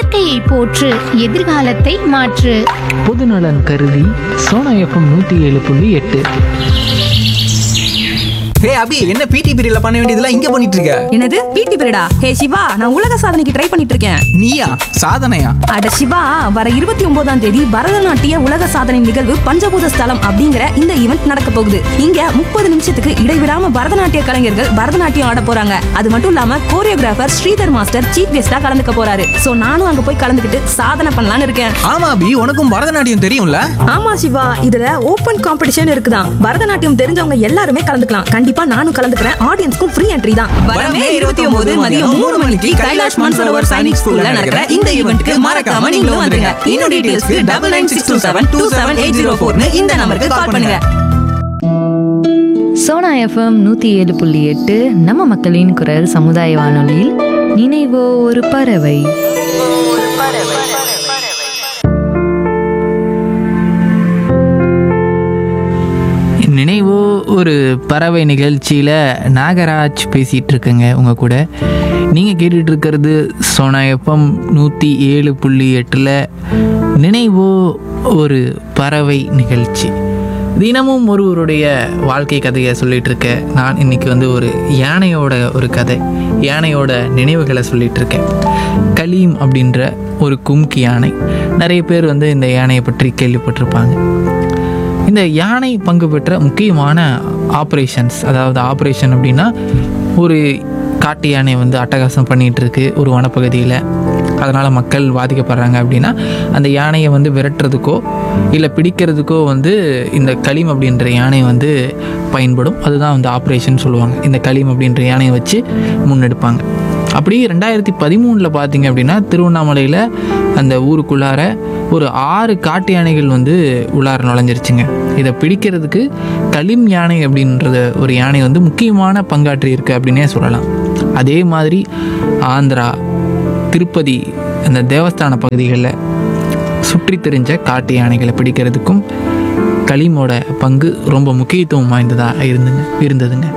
இயற்கையை போற்று எதிர்காலத்தை மாற்று பொதுநலன் கருதி சோனா எஃப்எம் நூற்றி ஏழு புள்ளி எட்டு ஹே அபி என்ன பிடி பீரியட்ல பண்ண வேண்டியதெல்லாம் இங்க பண்ணிட்டு இருக்க என்னது பிடி பீரியடா ஹே சிவா நான் உலக சாதனைக்கு ட்ரை பண்ணிட்டு இருக்கேன் நீயா சாதனையா அட சிவா வர இருபத்தி ஒன்பதாம் தேதி பரதநாட்டிய உலக சாதனை நிகழ்வு பஞ்சபூத ஸ்தலம் அப்படிங்கிற இந்த ஈவெண்ட் நடக்க போகுது இங்க முப்பது நிமிஷத்துக்கு இடைவிடாம பரதநாட்டிய கலைஞர்கள் பரதநாட்டியம் ஆட போறாங்க அது மட்டும் இல்லாம கோரியோகிராஃபர் ஸ்ரீதர் மாஸ்டர் சீஃப் கெஸ்டா கலந்துக்க போறாரு சோ நானும் அங்க போய் கலந்துக்கிட்டு சாதனை பண்ணலாம்னு இருக்கேன் ஆமா அபி உனக்கும் பரதநாட்டியம் தெரியும்ல ஆமா சிவா இதுல ஓபன் காம்படிஷன் இருக்குதான் பரதநாட்டியம் தெரிஞ்சவங்க எல்லாருமே கலந்துக்கலாம் கண்டிப்பா நானும் கலந்துக்கிறேன் ஆடியன்ஸ்க்கும் ஃப்ரீ என்ட்ரி தான் வரமே இருபத்தி ஒன்பது மதியம் மூணு மணிக்கு கைலாஷ் மான்சரோவர் சைனிக் ஸ்கூல்ல நடக்கிற இந்த ஈவெண்ட்க்கு மறக்காம நீங்களும் வந்துருங்க இன்னும் டீடைல்ஸ்க்கு double nine six two seven two seven eight zero ஃபோர்னு இந்த நம்பருக்கு கால் பண்ணுங்க சோனா எஃப்எம் நூற்றி ஏழு புள்ளி எட்டு நம்ம மக்களின் குரல் சமுதாய வானொலியில் நினைவோ ஒரு பறவை நினைவோ ஒரு பறவை நிகழ்ச்சியில் நாகராஜ் பேசிகிட்டு இருக்கேங்க உங்கள் கூட நீங்கள் கேட்டுட்டு இருக்கிறது சோனா எஃப்எம் நூற்றி ஏழு புள்ளி எட்டில் நினைவோ ஒரு பறவை நிகழ்ச்சி தினமும் ஒருவருடைய வாழ்க்கை கதையை சொல்லிட்டு இருக்க நான் இன்னைக்கு வந்து ஒரு யானையோட ஒரு கதை யானையோட நினைவுகளை சொல்லிட்டு இருக்கேன் கலீம் அப்படின்ற ஒரு கும்கி யானை நிறைய பேர் வந்து இந்த யானையை பற்றி கேள்விப்பட்டிருப்பாங்க இந்த யானை பங்கு பெற்ற முக்கியமான ஆப்ரேஷன்ஸ் அதாவது ஆப்ரேஷன் அப்படின்னா ஒரு காட்டு யானை வந்து அட்டகாசம் பண்ணிகிட்டு இருக்கு ஒரு வனப்பகுதியில் அதனால் மக்கள் பாதிக்கப்படுறாங்க அப்படின்னா அந்த யானையை வந்து விரட்டுறதுக்கோ இல்லை பிடிக்கிறதுக்கோ வந்து இந்த களீம் அப்படின்ற யானை வந்து பயன்படும் அதுதான் வந்து ஆப்ரேஷன் சொல்லுவாங்க இந்த களீம் அப்படின்ற யானையை வச்சு முன்னெடுப்பாங்க அப்படி ரெண்டாயிரத்தி பதிமூணில் பார்த்தீங்க அப்படின்னா திருவண்ணாமலையில் அந்த ஊருக்குள்ளார ஒரு ஆறு காட்டு யானைகள் வந்து உள்ளார நுழைஞ்சிருச்சுங்க இதை பிடிக்கிறதுக்கு களிம் யானை அப்படின்றது ஒரு யானை வந்து முக்கியமான பங்காற்றி இருக்கு அப்படின்னே சொல்லலாம் அதே மாதிரி ஆந்திரா திருப்பதி அந்த தேவஸ்தான பகுதிகளில் சுற்றி தெரிஞ்ச காட்டு யானைகளை பிடிக்கிறதுக்கும் களீமோட பங்கு ரொம்ப முக்கியத்துவம் வாய்ந்ததாக இருந்துங்க இருந்ததுங்க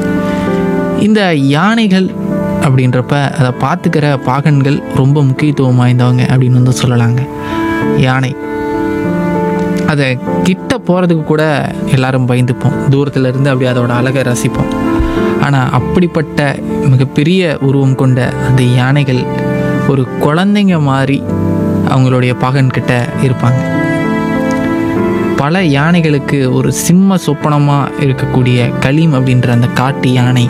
இந்த யானைகள் அப்படின்றப்ப அதை பார்த்துக்கிற பாகன்கள் ரொம்ப முக்கியத்துவம் வாய்ந்தவங்க அப்படின்னு வந்து சொல்லலாங்க யானை அதை கிட்ட போகிறதுக்கு கூட எல்லாரும் பயந்துப்போம் தூரத்தில் இருந்து அப்படி அதோட அழகை ரசிப்போம் ஆனால் அப்படிப்பட்ட மிகப்பெரிய உருவம் கொண்ட அந்த யானைகள் ஒரு குழந்தைங்க மாதிரி அவங்களுடைய பாகன்கிட்ட இருப்பாங்க பல யானைகளுக்கு ஒரு சிம்ம சொப்பனமாக இருக்கக்கூடிய கலீம் அப்படின்ற அந்த காட்டு யானை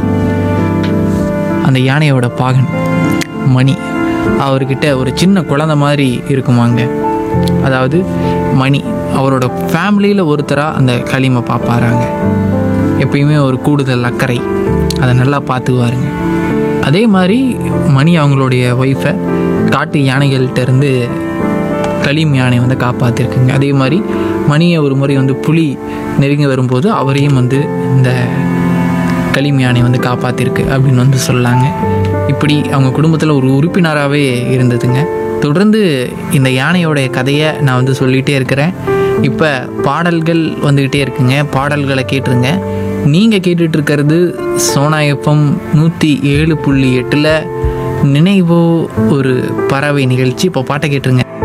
அந்த யானையோட பாகன் மணி அவர்கிட்ட ஒரு சின்ன குழந்தை மாதிரி இருக்குமாங்க அதாவது மணி அவரோட ஃபேமிலியில் ஒருத்தராக அந்த களீமை பார்ப்பாராங்க எப்பயுமே ஒரு கூடுதல் அக்கறை அதை நல்லா பார்த்துக்குவாருங்க அதே மாதிரி மணி அவங்களுடைய ஒய்ஃபை காட்டு யானைகள்கிட்ட இருந்து களீம் யானை வந்து காப்பாற்றிருக்குங்க அதே மாதிரி மணியை ஒரு முறை வந்து புலி நெருங்கி வரும்போது அவரையும் வந்து இந்த களீம் யானை வந்து காப்பாற்றிருக்கு அப்படின்னு வந்து சொல்லாங்க இப்படி அவங்க குடும்பத்தில் ஒரு உறுப்பினராகவே இருந்ததுங்க தொடர்ந்து இந்த யானையோடைய கதையை நான் வந்து சொல்லிகிட்டே இருக்கிறேன் இப்போ பாடல்கள் வந்துக்கிட்டே இருக்குங்க பாடல்களை கேட்டுருங்க நீங்கள் கேட்டுட்டு இருக்கிறது சோனா எஃப்எம் நூற்றி ஏழு புள்ளி எட்டில் நினைவோ ஒரு பறவை நிகழ்ச்சி இப்போ பாட்டை கேட்டுருங்க